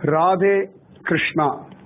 ராதே கிருஷ்ணா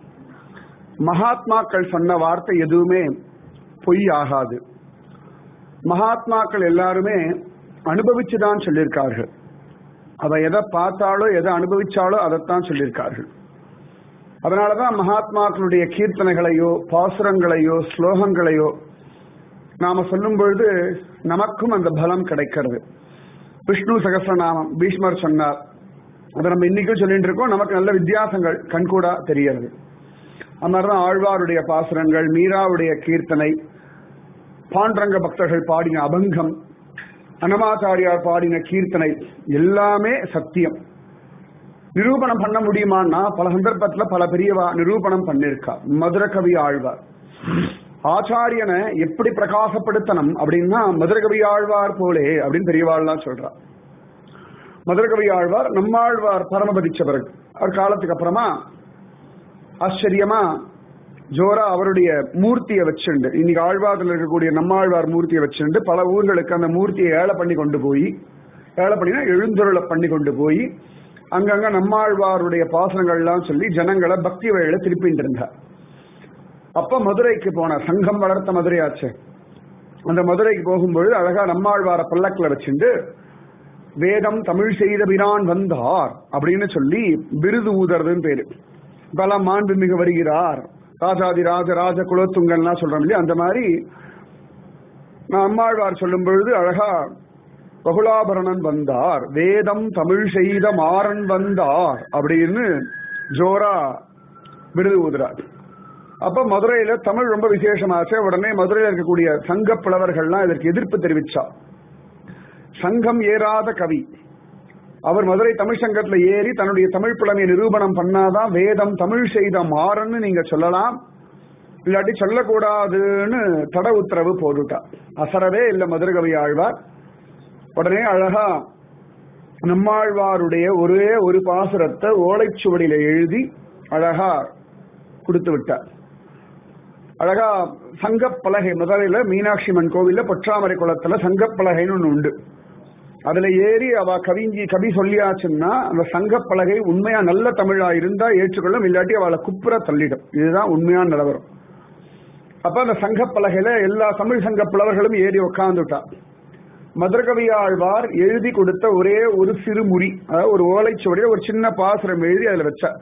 மகாத்மாக்கள் சொன்ன வார்த்தை எதுவுமே பொய் ஆகாது மகாத்மாக்கள் எல்லாருமே அனுபவிச்சுதான் சொல்லியிருக்கார்கள் அவ எதை பார்த்தாலோ எதை அனுபவிச்சாலோ அதைத்தான் சொல்லியிருக்கார்கள் அதனாலதான் மகாத்மாக்களுடைய கீர்த்தனைகளையோ பாசுரங்களையோ ஸ்லோகங்களையோ நாம சொல்லும் பொழுது நமக்கும் அந்த பலம் கிடைக்கிறது விஷ்ணு சகசிரநாமம் பீஷ்மர் சொன்னார் அதை நம்ம இன்னைக்கும் சொல்லிட்டு இருக்கோம் நமக்கு நல்ல வித்தியாசங்கள் கண்கூடா தெரியறது அது மாதிரிதான் ஆழ்வாருடைய பாசுரங்கள் மீராவுடைய கீர்த்தனை பாண்டரங்க பக்தர்கள் பாடின அபங்கம் அன்னமாச்சாரியார் பாடின கீர்த்தனை எல்லாமே சத்தியம் நிரூபணம் பண்ண முடியுமான்னா பல சந்தர்ப்பத்துல பல பெரியவா நிரூபணம் பண்ணிருக்கா மதுர கவி ஆழ்வார் ஆச்சாரியனை எப்படி பிரகாசப்படுத்தணும் அப்படின்னா மதுரகவி ஆழ்வார் போலே அப்படின்னு பெரியவாள்லாம் சொல்றா மதுரகவி ஆழ்வார் நம்மாழ்வார் பரமபதிச்ச பிறகு அவர் காலத்துக்கு அப்புறமா ஆச்சரியமா ஜோரா அவருடைய மூர்த்தியை வச்சுண்டு இன்னைக்கு ஆழ்வாரத்தில் இருக்கக்கூடிய நம்மாழ்வார் மூர்த்தியை வச்சுண்டு பல ஊர்களுக்கு அந்த மூர்த்தியை ஏழை பண்ணி கொண்டு போய் ஏழை பண்ணினா எழுந்தருளை பண்ணி கொண்டு போய் அங்கங்க நம்மாழ்வாருடைய பாசனங்கள்லாம் சொல்லி ஜனங்களை பக்தி வழியில திருப்பிட்டு இருந்தார் அப்ப மதுரைக்கு போன சங்கம் வளர்த்த மதுரையாச்சு அந்த மதுரைக்கு போகும்பொழுது அழகா நம்மாழ்வார பல்லக்கில் வச்சுட்டு வேதம் தமிழ் செய்த பிரான் வந்தார் அப்படின்னு சொல்லி விருது ஊதுறதுன்னு பேரு இப்பெல்லாம் மாண்புமிகு வருகிறார் ராஜாதி ராஜ ராஜ குலத்துங்கள்லாம் சொல்றோம் இல்லையா அந்த மாதிரி நான் அம்மாழ்வார் சொல்லும் பொழுது அழகா பகுலாபரணன் வந்தார் வேதம் தமிழ் செய்த மாறன் வந்தார் அப்படின்னு ஜோரா விருது ஊதுறார் அப்ப மதுரையில தமிழ் ரொம்ப விசேஷமாச்சு உடனே மதுரையில இருக்கக்கூடிய சங்க புலவர்கள்லாம் இதற்கு எதிர்ப்பு தெரிவிச்சா சங்கம் ஏறாத கவி அவர் மதுரை தமிழ் சங்கத்துல ஏறி தன்னுடைய தமிழ் புலமையை நிரூபணம் பண்ணாதான் வேதம் தமிழ் செய்த மாறன்னு நீங்க சொல்லலாம் இல்லாட்டி சொல்லக்கூடாதுன்னு தட உத்தரவு போட்டுட்டா அசரவே இல்லை மதுரை கவி ஆழ்வார் உடனே அழகா நம்மாழ்வாருடைய ஒரே ஒரு பாசுரத்தை ஓலைச்சுவடியில எழுதி அழகா கொடுத்து விட்டார் அழகா சங்கப்பலகை முதலில் மீனாட்சி அம்மன் கோவில்ல பொற்றாமரை குளத்துல சங்கப்பலகைன்னு ஒண்ணு உண்டு அதுல ஏறி அவ கவிஞ்சி கவி சொல்லியாச்சுன்னா அந்த சங்கப்பலகை உண்மையா நல்ல தமிழா இருந்தா ஏற்றுக்கொள்ளும் இல்லாட்டி அவளை குப்புற தள்ளிடும் இதுதான் உண்மையான நிலவரம் அப்ப அந்த சங்கப்பலகையில எல்லா தமிழ் சங்க புலவர்களும் ஏறி உட்காந்துட்டா மதுரகவி ஆழ்வார் எழுதி கொடுத்த ஒரே ஒரு சிறு முறி அதாவது ஒரு ஓலைச்சுவடியில ஒரு சின்ன பாசுரம் எழுதி அதுல வச்சார்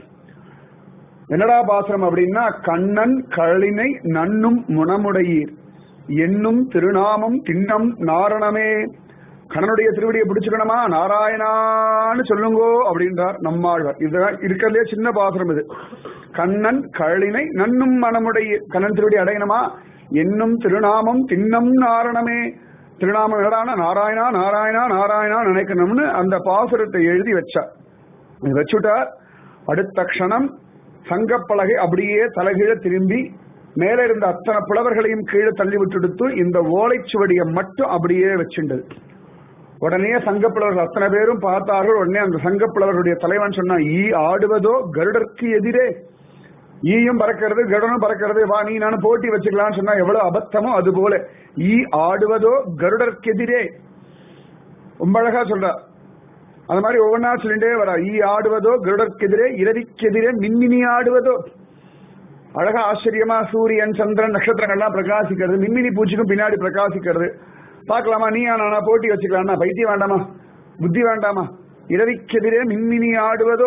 என்னடா பாசுரம் அப்படின்னா கண்ணன் கழினை நன்னும் முனமுடையீர் என்னும் திருநாமம் திண்ணம் நாரணமே கண்ணனுடைய திருவடியை பிடிச்சுக்கணுமா நாராயணான்னு சொல்லுங்கோ அப்படின்றார் நம்மாழ்வார் இதுதான் இருக்கிறதுலே சின்ன பாசுரம் இது கண்ணன் கழினை நன்னும் மனமுடைய கண்ணன் திருவடி அடையணுமா என்னும் திருநாமம் திண்ணம் நாரணமே திருநாமம் என்னடான நாராயணா நாராயணா நாராயணா நினைக்கணும்னு அந்த பாசுரத்தை எழுதி வச்சார் வச்சுட்டார் அடுத்த க்ஷணம் சங்கப்பலகை அப்படியே தலைகீழ திரும்பி மேலே இருந்த அத்தனை புலவர்களையும் கீழே தள்ளி விட்டுடுத்து இந்த ஓலைச்சுவடியை மட்டும் அப்படியே வச்சுண்டது உடனே சங்கப்புலவர்கள் அத்தனை பேரும் பார்த்தார்கள் உடனே அந்த சங்கப்புலவர்களுடைய தலைவன் சொன்னா ஈ ஆடுவதோ கருடற்கு எதிரே ஈயும் பறக்கிறது கருடனும் பறக்கிறது வா நீ நானும் போட்டி வச்சுக்கலாம்னு சொன்னா எவ்வளவு அபத்தமோ அது போல ஈ ஆடுவதோ கருடற்கு எதிரே ரொம்ப அழகா சொல்ற அது மாதிரி ஒவ்வொன்றா சொல்லிட்டே வரா ஈ ஆடுவதோ கருடற்கெதிரே இரவிக்கெதிரே மின்மினி ஆடுவதோ அழகா ஆச்சரியமா சூரியன் சந்திரன் நட்சத்திரங்கள்லாம் பிரகாசிக்கிறது மின்மினி பூச்சிக்கும் பின்னாடி பிரகாசிக்கிறது பார்க்கலாமா நீ நானா போட்டி வச்சுக்கலாமா பைத்தியம் வேண்டாமா புத்தி வேண்டாமா இரவிக்கெதிரே மின்மினி ஆடுவதோ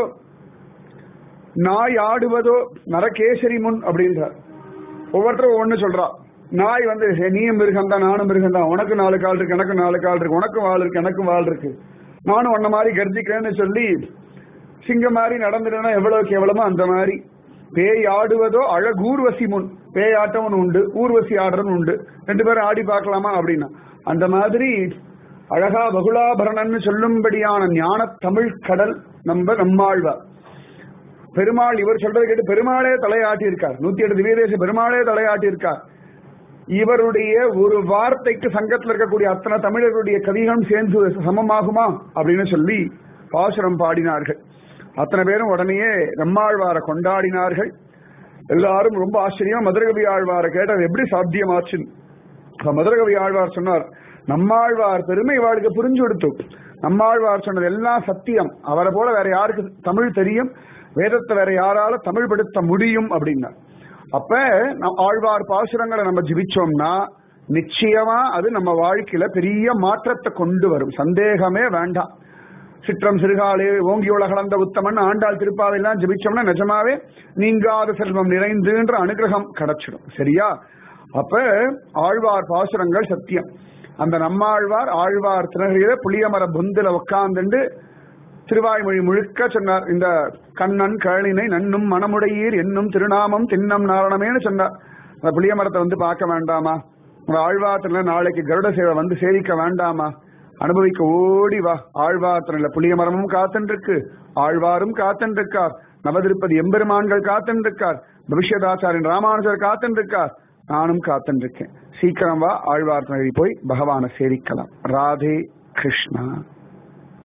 நாய் ஆடுவதோ நரகேசரி முன் அப்படின்றார் ஒவ்வொருத்தரும் ஒண்ணு சொல்றா நாய் வந்து நீயும் மிருகம் தான் நானும் மிருகம் தான் உனக்கு நாலு கால் இருக்கு எனக்கு நாலு கால் இருக்கு உனக்கும் வால் இருக்கு எனக்கும் வால் இருக்கு நானும் உன்ன மாதிரி கர்ஜிக்கிறேன்னு சொல்லி சிங்கம் மாதிரி நடந்துட்டேன்னா எவ்வளவு கேவலமோ அந்த மாதிரி பேய் ஆடுவதோ அழகூர்வசி முன் பேய் ஆட்டம் ஒன்று உண்டு ஊர்வசி ஆடுறன்னு உண்டு ரெண்டு பேரும் ஆடி பார்க்கலாமா அப்படின்னா அந்த மாதிரி அழகா பகுலாபரணன்னு சொல்லும்படியான ஞான தமிழ் கடல் நம்ம நம்மாழ்வார் பெருமாள் இவர் சொல்றது கேட்டு பெருமாளே தலையாட்டி இருக்கார் நூத்தி எட்டு திவ்யதேச பெருமாளே தலையாட்டி இருக்கார் இவருடைய ஒரு வார்த்தைக்கு சங்கத்தில் இருக்கக்கூடிய அத்தனை தமிழர்களுடைய கவிகளும் சேர்ந்து சமமாகுமா அப்படின்னு சொல்லி பாசுரம் பாடினார்கள் அத்தனை பேரும் உடனேயே நம்மாழ்வாரை கொண்டாடினார்கள் எல்லாரும் ரொம்ப ஆச்சரியம் மதுரகவி ஆழ்வாரை கேட்டது எப்படி சாத்தியமாச்சுன்னு மதுரகவி ஆழ்வார் சொன்னார் நம்மாழ்வார் பெருமை வாழ்க்கை புரிஞ்சு கொடுத்து நம்மாழ்வார் சொன்னது எல்லாம் சத்தியம் அவரை போல வேற யாருக்கு தமிழ் தெரியும் வேதத்தை வேற யாரால தமிழ் படுத்த முடியும் அப்படின்னா அப்ப நம் ஆழ்வார் பாசுரங்களை நம்ம ஜிபிச்சோம்னா நிச்சயமா அது நம்ம வாழ்க்கையில பெரிய மாற்றத்தை கொண்டு வரும் சந்தேகமே வேண்டாம் சிற்றம் சிறுகாலே ஓங்கி உலகளந்த உத்தமன் ஆண்டாள் திருப்பாவையெல்லாம் ஜபிச்சோம்னா நிஜமாவே நீங்காத செல்வம் நிறைந்துன்ற அனுகிரகம் கிடைச்சிடும் சரியா அப்ப ஆழ்வார் பாசுரங்கள் சத்தியம் அந்த நம்மாழ்வார் ஆழ்வார் திணறியில புளியமர புந்தில உட்கார்ந்துண்டு திருவாய்மொழி முழுக்க சொன்னார் இந்த கண்ணன் கழனினை நன்னும் மனமுடையீர் என்னும் திருநாமம் தின்னம் நாரணமேன்னு சொன்னார் அந்த புளிய மரத்தை வந்து பார்க்க வேண்டாமா உங்க ஆழ்வாத்திரல நாளைக்கு கருட சேவை வந்து சேவிக்க வேண்டாமா அனுபவிக்க ஓடி வா ஆழ்வாத்திரல புளிய மரமும் காத்துருக்கு ஆழ்வாரும் காத்துருக்கார் நவதிருப்பதி எம்பெருமான்கள் காத்துருக்கார் பவிஷ்யதாச்சாரியன் ராமானுஜர் காத்துருக்கார் நானும் காத்துருக்கேன் சீக்கிரம் வா ஆழ்வார் போய் பகவானை சேவிக்கலாம் ராதே கிருஷ்ணா